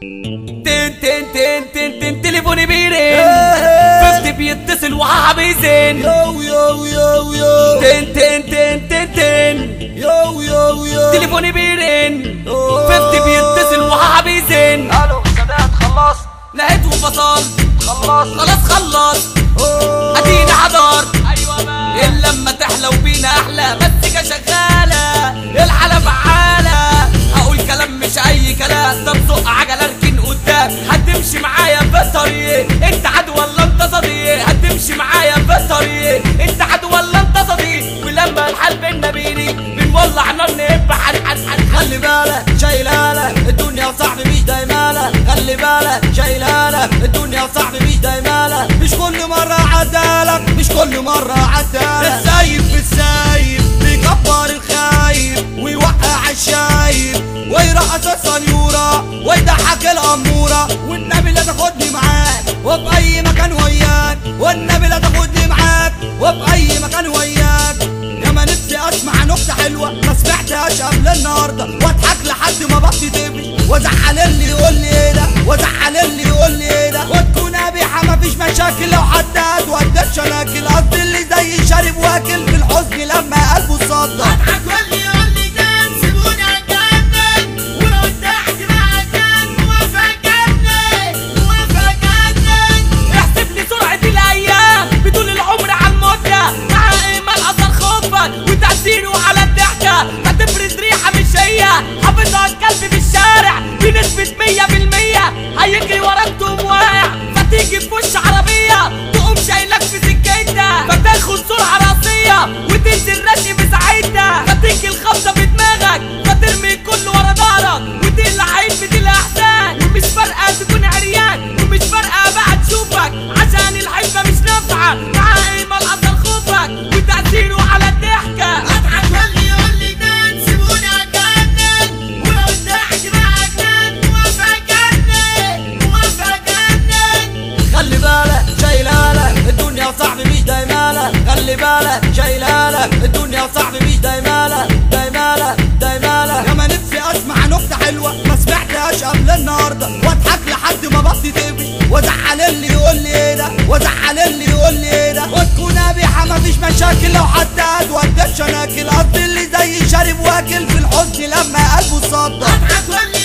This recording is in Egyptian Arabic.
تن تن تن تن تن تليفوني بيرن ففتي بيتصل وهاها بيزن يو يو يو يو تن تن تن تن تن يو يو يو تليفوني بيرن ففتي بيتصل وهاها بيزن الو سداد خلصت لقيته فصل خلصت خلاص خلص ادينا حضر ايوه بقى الا لما تحلى وبينا احلى مزيكا شغاله الحاله فعاله هقول كلام مش اي كلام طب زق عجله اركن قدام هتمشي معايا في الطريق انت عدو ولا انت صديق هتمشي معايا في الطريق انت عدو ولا انت صديق ولما الحال بينا بيني بنولع نار نهب حن حن حن خلي بالك شايلها لك الدنيا يا صاحبي مش دايما لك خلي بالك شايلها لك الدنيا يا صاحبي مش دايما لك مش كل مرة عدالك مش كل مرة عدالك السايب في السايب بيكبر الخايب ويوقع الشايب ويرقص السنيورة ويضحك الأمورة والنبي لا تاخدني معاك وفي أي مكان وياك والنبي لا تاخدني معاك وفي أي مكان وياك يا ما نفسي اسمع نكته حلوه ما سمعتهاش قبل النهارده واضحك لحد ما بطني تبري وازعل اللي يقول لي ايه ده وازعل اللي يقول لي ايه ده وتكون قبيحه مفيش مشاكل لو حد قد ودى الشناكل قصدي اللي زي شارب واكل في الحزن لما قلبه صدى اضحك واللي يقول لي كان سيبوني اتجنن ولو ارتحت مع كان موافق اتجنن موافق اتجنن احسب لي سرعة الأيام بدون العمر على المدة مع إيمان أثر خوفك وتأثيره على الضحكة هتفرز ريحة مش هي حافظها الكلب في الشارع بنسبة مية في المية هيجري وراك تقوم واقع فتيجي في وش عربية تقوم شايلك في سكتها فتاخد سرعة راسية وتنزل رشي في ساعتها فتيجي الخبطة في دماغك فترمي الكل ورا ظهرك وتقلع عين بتقلع احسان ومش فارقة تكون عريان ومش فارقة بقى تشوفك عشان الحلفة مش نافعة مع ايمان اثر خوفك وتأثيره على الضحكة اضحك واللي يقول لي كان سيبوني اتجنن ولو ارتحت مع كان موافق اتجنن موافق اتجنن خلي بالك شايلها لك الدنيا يا صاحبي مش دايما لك خلي بالك شايلها لك الدنيا يا صاحبي مش دايما لك دايما لك دايما لك يا ما نفسي اسمع نكته حلوه ما سمعتهاش قبل النهارده واضحك لحد ما بطني تبري وازعل اللي يقول لي ايه ده وازعل اللي يقول لي ايه ده وتكون قبيحه مفيش مشاكل لو حد قد ودى الشناكل قصدي اللي زي شارب واكل في الحزن لما قلبه صدى اضحك واللي